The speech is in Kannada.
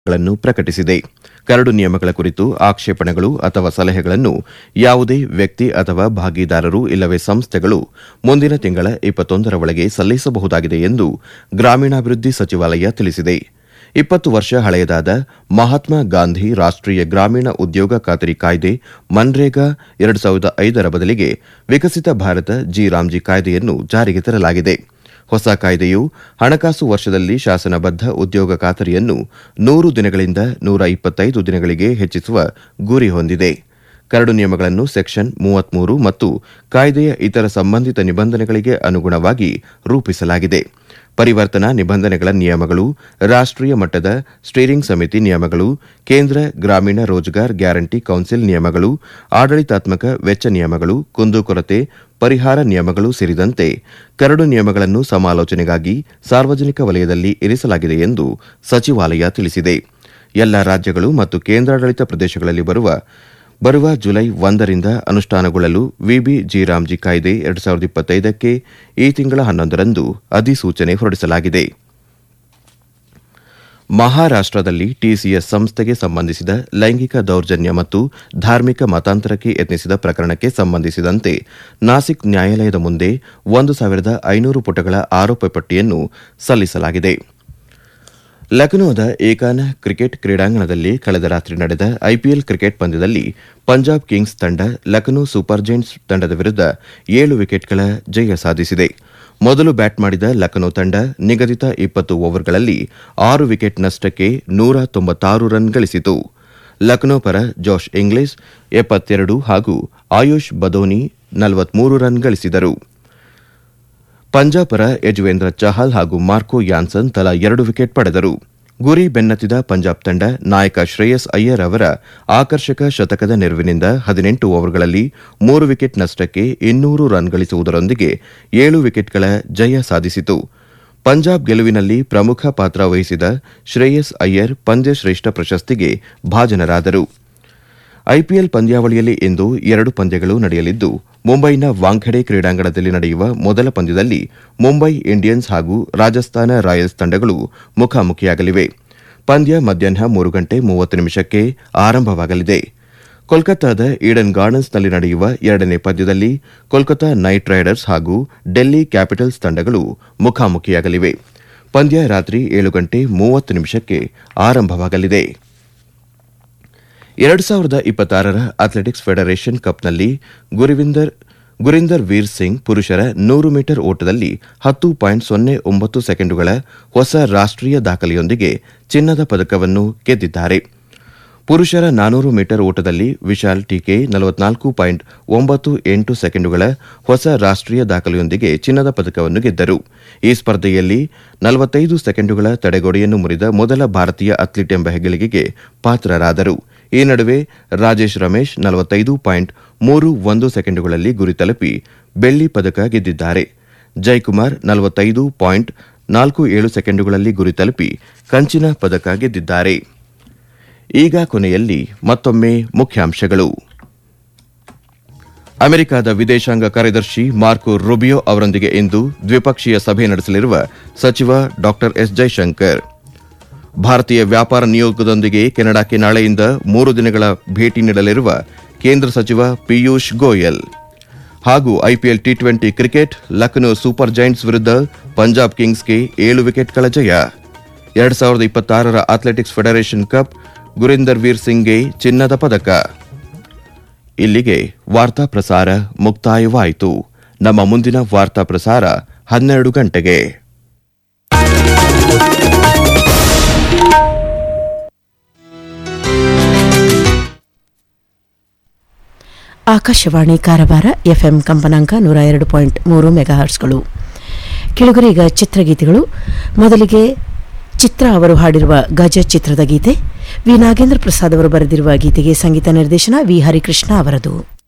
ಗಳನ್ನು ಪ್ರಕಟಿಸಿದೆ ಕರಡು ನಿಯಮಗಳ ಕುರಿತು ಆಕ್ಷೇಪಣೆಗಳು ಅಥವಾ ಸಲಹೆಗಳನ್ನು ಯಾವುದೇ ವ್ಯಕ್ತಿ ಅಥವಾ ಭಾಗಿದಾರರು ಇಲ್ಲವೇ ಸಂಸ್ಥೆಗಳು ಮುಂದಿನ ತಿಂಗಳ ಇಪ್ಪತ್ತೊಂದರ ಒಳಗೆ ಸಲ್ಲಿಸಬಹುದಾಗಿದೆ ಎಂದು ಗ್ರಾಮೀಣಾಭಿವೃದ್ಧಿ ಸಚಿವಾಲಯ ತಿಳಿಸಿದೆ ಇಪ್ಪತ್ತು ವರ್ಷ ಹಳೆಯದಾದ ಮಹಾತ್ಮ ಗಾಂಧಿ ರಾಷ್ಟೀಯ ಗ್ರಾಮೀಣ ಉದ್ಯೋಗ ಖಾತರಿ ಕಾಯ್ದೆ ಮನ್ರೇಗಾ ಎರಡು ಸಾವಿರದ ಐದರ ಬದಲಿಗೆ ವಿಕಸಿತ ಭಾರತ ಜಿ ರಾಮ್ಜಿ ಕಾಯ್ದೆಯನ್ನು ಜಾರಿಗೆ ತರಲಾಗಿದೆ ಹೊಸ ಕಾಯ್ದೆಯು ಹಣಕಾಸು ವರ್ಷದಲ್ಲಿ ಶಾಸನಬದ್ದ ಉದ್ಯೋಗ ಖಾತರಿಯನ್ನು ನೂರು ದಿನಗಳಿಂದ ನೂರ ಇಪ್ಪತ್ತೈದು ದಿನಗಳಿಗೆ ಹೆಚ್ಚಿಸುವ ಗುರಿ ಹೊಂದಿದೆ ಕರಡು ನಿಯಮಗಳನ್ನು ಸೆಕ್ಷನ್ ಮೂವತ್ಮೂರು ಮತ್ತು ಕಾಯ್ದೆಯ ಇತರ ಸಂಬಂಧಿತ ನಿಬಂಧನೆಗಳಿಗೆ ಅನುಗುಣವಾಗಿ ರೂಪಿಸಲಾಗಿದೆ ಪರಿವರ್ತನಾ ನಿಬಂಧನೆಗಳ ನಿಯಮಗಳು ರಾಷ್ಟೀಯ ಮಟ್ಟದ ಸ್ಟೀರಿಂಗ್ ಸಮಿತಿ ನಿಯಮಗಳು ಕೇಂದ್ರ ಗ್ರಾಮೀಣ ರೋಜ್ಗಾರ್ ಗ್ಯಾರಂಟಿ ಕೌನ್ಸಿಲ್ ನಿಯಮಗಳು ಆಡಳಿತಾತ್ಮಕ ವೆಚ್ಚ ನಿಯಮಗಳು ಕುಂದುಕೊರತೆ ಪರಿಹಾರ ನಿಯಮಗಳು ಸೇರಿದಂತೆ ಕರಡು ನಿಯಮಗಳನ್ನು ಸಮಾಲೋಚನೆಗಾಗಿ ಸಾರ್ವಜನಿಕ ವಲಯದಲ್ಲಿ ಇರಿಸಲಾಗಿದೆ ಎಂದು ಸಚಿವಾಲಯ ತಿಳಿಸಿದೆ ಎಲ್ಲ ರಾಜ್ಯಗಳು ಮತ್ತು ಕೇಂದ್ರಾಡಳಿತ ಪ್ರದೇಶಗಳಲ್ಲಿ ಬರುವ ಬರುವ ಜುಲೈ ಒಂದರಿಂದ ಅನುಷ್ಠಾನಗೊಳ್ಳಲು ವಿಬಿ ಜಿರಾಮ್ಜಿ ಕಾಯ್ದೆ ಎರಡು ಸಾವಿರದ ಇಪ್ಪತ್ತೈದಕ್ಕೆ ಈ ತಿಂಗಳ ಹನ್ನೊಂದರಂದು ಅಧಿಸೂಚನೆ ಹೊರಡಿಸಲಾಗಿದೆ ಮಹಾರಾಷ್ಟದಲ್ಲಿ ಟಿಸಿಎಸ್ ಸಂಸ್ಥೆಗೆ ಸಂಬಂಧಿಸಿದ ಲೈಂಗಿಕ ದೌರ್ಜನ್ಯ ಮತ್ತು ಧಾರ್ಮಿಕ ಮತಾಂತರಕ್ಕೆ ಯತ್ನಿಸಿದ ಪ್ರಕರಣಕ್ಕೆ ಸಂಬಂಧಿಸಿದಂತೆ ನಾಸಿಕ್ ನ್ಯಾಯಾಲಯದ ಮುಂದೆ ಒಂದು ಸಾವಿರದ ಐನೂರು ಪುಟಗಳ ಆರೋಪ ಪಟ್ಟಿಯನ್ನು ಸಲ್ಲಿಸಲಾಗಿದೆ ಲಖನೌದ ಏಕಾನ ಕ್ರಿಕೆಟ್ ಕ್ರೀಡಾಂಗಣದಲ್ಲಿ ಕಳೆದ ರಾತ್ರಿ ನಡೆದ ಐಪಿಎಲ್ ಕ್ರಿಕೆಟ್ ಪಂದ್ಯದಲ್ಲಿ ಪಂಜಾಬ್ ಕಿಂಗ್ಸ್ ತಂಡ ಲಖನೌ ಸೂಪರ್ ಜೈಂಟ್ಸ್ ತಂಡದ ವಿರುದ್ಧ ಏಳು ವಿಕೆಟ್ಗಳ ಜಯ ಸಾಧಿಸಿದೆ ಮೊದಲು ಬ್ಯಾಟ್ ಮಾಡಿದ ಲಖನೌ ತಂಡ ನಿಗದಿತ ಇಪ್ಪತ್ತು ಓವರ್ಗಳಲ್ಲಿ ಆರು ವಿಕೆಟ್ ನಷ್ಟಕ್ಕೆ ನೂರ ತೊಂಬತ್ತಾರು ರನ್ ಗಳಿಸಿತು ಲಖನೌ ಪರ ಜೋಶ್ ಇಂಗ್ಲಿಸ್ ಎಪ್ಪತ್ತೆರಡು ಹಾಗೂ ಆಯುಷ್ ಬದೋನಿ ನಲವತ್ಮೂರು ರನ್ ಗಳಿಸಿದರು ಪಂಜಾಬ್ ಪರ ಯಜುವೇಂದ್ರ ಚಹಲ್ ಹಾಗೂ ಮಾರ್ಕೋ ಯಾನ್ಸನ್ ತಲಾ ಎರಡು ವಿಕೆಟ್ ಪಡೆದರು ಗುರಿ ಬೆನ್ನತ್ತಿದ ಪಂಜಾಬ್ ತಂಡ ನಾಯಕ ಶ್ರೇಯಸ್ ಅಯ್ಯರ್ ಅವರ ಆಕರ್ಷಕ ಶತಕದ ನೆರವಿನಿಂದ ಹದಿನೆಂಟು ಓವರ್ಗಳಲ್ಲಿ ಮೂರು ವಿಕೆಟ್ ನಷ್ಟಕ್ಕೆ ಇನ್ನೂರು ರನ್ ಗಳಿಸುವುದರೊಂದಿಗೆ ಏಳು ವಿಕೆಟ್ಗಳ ಜಯ ಸಾಧಿಸಿತು ಪಂಜಾಬ್ ಗೆಲುವಿನಲ್ಲಿ ಪ್ರಮುಖ ಪಾತ್ರ ವಹಿಸಿದ ಶ್ರೇಯಸ್ ಅಯ್ಯರ್ ಪಂದ್ಯಶ್ರೇಷ್ಠ ಪ್ರಶಸ್ತಿಗೆ ಭಾಜನರಾದರು ಐಪಿಎಲ್ ಪಂದ್ಯಾವಳಿಯಲ್ಲಿ ಇಂದು ಎರಡು ಪಂದ್ಯಗಳು ನಡೆಯಲಿದ್ದು ಮುಂಬೈನ ವಾಂಖೆಡೆ ಕ್ರೀಡಾಂಗಣದಲ್ಲಿ ನಡೆಯುವ ಮೊದಲ ಪಂದ್ಯದಲ್ಲಿ ಮುಂಬೈ ಇಂಡಿಯನ್ಸ್ ಹಾಗೂ ರಾಜಸ್ಥಾನ ರಾಯಲ್ಸ್ ತಂಡಗಳು ಮುಖಾಮುಖಿಯಾಗಲಿವೆ ಪಂದ್ಯ ಮಧ್ಯಾಹ್ನ ಮೂರು ಗಂಟೆ ಮೂವತ್ತು ನಿಮಿಷಕ್ಕೆ ಆರಂಭವಾಗಲಿದೆ ಕೋಲ್ಕತ್ತಾದ ಈಡನ್ ಗಾರ್ಡನ್ಸ್ನಲ್ಲಿ ನಡೆಯುವ ಎರಡನೇ ಪಂದ್ಯದಲ್ಲಿ ಕೋಲ್ಕತಾ ನೈಟ್ ರೈಡರ್ಸ್ ಹಾಗೂ ಡೆಲ್ಲಿ ಕ್ಯಾಪಿಟಲ್ಸ್ ತಂಡಗಳು ಮುಖಾಮುಖಿಯಾಗಲಿವೆ ಪಂದ್ಯ ರಾತ್ರಿ ಏಳು ಗಂಟೆ ಮೂವತ್ತು ನಿಮಿಷಕ್ಕೆ ಆರಂಭವಾಗಲಿದೆ ಎರಡು ಸಾವಿರದ ಇಪ್ಪತ್ತಾರರ ಅಥ್ಲೆಟಿಕ್ಸ್ ಫೆಡರೇಷನ್ ಕಪ್ನಲ್ಲಿ ಗುರಿವಿಂದರ್ ಗುರಿಂದರ್ ವೀರ್ ಸಿಂಗ್ ಪುರುಷರ ನೂರು ಮೀಟರ್ ಓಟದಲ್ಲಿ ಹತ್ತು ಪಾಯಿಂಟ್ ಸೊನ್ನೆ ಒಂಬತ್ತು ಸೆಕೆಂಡುಗಳ ಹೊಸ ರಾಷ್ಟೀಯ ದಾಖಲೆಯೊಂದಿಗೆ ಚಿನ್ನದ ಪದಕವನ್ನು ಗೆದ್ದಿದ್ದಾರೆ ಪುರುಷರ ನಾನೂರು ಮೀಟರ್ ಓಟದಲ್ಲಿ ವಿಶಾಲ್ ಟೀಕೆ ನಲವತ್ನಾಲ್ಕು ಪಾಯಿಂಟ್ ಒಂಬತ್ತು ಎಂಟು ಸೆಕೆಂಡುಗಳ ಹೊಸ ರಾಷ್ಟೀಯ ದಾಖಲೆಯೊಂದಿಗೆ ಚಿನ್ನದ ಪದಕವನ್ನು ಗೆದ್ದರು ಈ ಸ್ಪರ್ಧೆಯಲ್ಲಿ ನಲವತ್ತೈದು ಸೆಕೆಂಡುಗಳ ತಡೆಗೋಡೆಯನ್ನು ಮುರಿದ ಮೊದಲ ಭಾರತೀಯ ಅಥ್ಲೀಟ್ ಎಂಬ ಹೆಗ್ಗಳಿಕೆಗೆ ಪಾತ್ರರಾದರು ಈ ನಡುವೆ ರಾಜೇಶ್ ರಮೇಶ್ ನಲವತ್ತೈದು ಪಾಯಿಂಟ್ ಮೂರು ಒಂದು ಸೆಕೆಂಡುಗಳಲ್ಲಿ ಗುರಿ ತಲುಪಿ ಬೆಳ್ಳಿ ಪದಕ ಗೆದ್ದಿದ್ದಾರೆ ಜೈಕುಮಾರ್ ನಲವತ್ತೈದು ಪಾಯಿಂಟ್ ನಾಲ್ಕು ಏಳು ಸೆಕೆಂಡುಗಳಲ್ಲಿ ಗುರಿ ತಲುಪಿ ಕಂಚಿನ ಪದಕ ಗೆದ್ದಿದ್ದಾರೆ ಈಗ ಕೊನೆಯಲ್ಲಿ ಮತ್ತೊಮ್ಮೆ ಮುಖ್ಯಾಂಶಗಳು ಅಮೆರಿಕದ ವಿದೇಶಾಂಗ ಕಾರ್ಯದರ್ಶಿ ಮಾರ್ಕೊ ರುಬಿಯೋ ಅವರೊಂದಿಗೆ ಇಂದು ದ್ವಿಪಕ್ಷೀಯ ಸಭೆ ನಡೆಸಲಿರುವ ಸಚಿವ ಡಾ ಎಸ್ ಜೈಶಂಕರ್ ಭಾರತೀಯ ವ್ಯಾಪಾರ ನಿಯೋಗದೊಂದಿಗೆ ಕೆನಡಾಕ್ಕೆ ನಾಳೆಯಿಂದ ಮೂರು ದಿನಗಳ ಭೇಟಿ ನೀಡಲಿರುವ ಕೇಂದ್ರ ಸಚಿವ ಪಿಯೂಷ್ ಗೋಯಲ್ ಹಾಗೂ IPL T twenty cricket Lucknow super giants ವಿರುದ್ಧ ಪಂಜಾಬ್ ಕಿಂಗ್ಸ್ಗೆ ಏಳು ವಿಕೆಟ್ಗಳ ಜಯ ಎರಡ್ ಸಾವಿರದ ಇಪ್ಪತ್ತಾರರ athletics federation cup Gurinder Veer ಸಿಂಗ್ಗೆ ಚಿನ್ನದ ಪದಕ ಇಲ್ಲಿಗೆ ವಾರ್ತಾ ಪ್ರಸಾರ ಮುಕ್ತಾಯವಾಯಿತು ನಮ್ಮ ಮುಂದಿನ ವಾರ್ತಾ ಪ್ರಸಾರ ಹನ್ನೆರಡು ಗಂಟೆಗೆ ಆಕಾಶವಾಣಿ ಕಾರವಾರ ಎಫ್ಎಂ ಕಂಪನಾಂಕ ನೂರ ಎರಡು ಪಾಯಿಂಟ್ ಮೂರು ಮೆಗಾಹರ್ಸ್ಗಳು ಕೆಳಗರೀಗ ಚಿತ್ರಗೀತೆಗಳು ಮೊದಲಿಗೆ ಚಿತ್ರ ಅವರು ಹಾಡಿರುವ ಗಜ ಚಿತ್ರದ ಗೀತೆ ವಿ ನಾಗೇಂದ್ರ ಪ್ರಸಾದ್ ಅವರು ಬರೆದಿರುವ ಗೀತೆಗೆ ಸಂಗೀತ ನಿರ್ದೇಶನ ವಿ ಹರಿಕೃಷ್ಣ ಅವರದು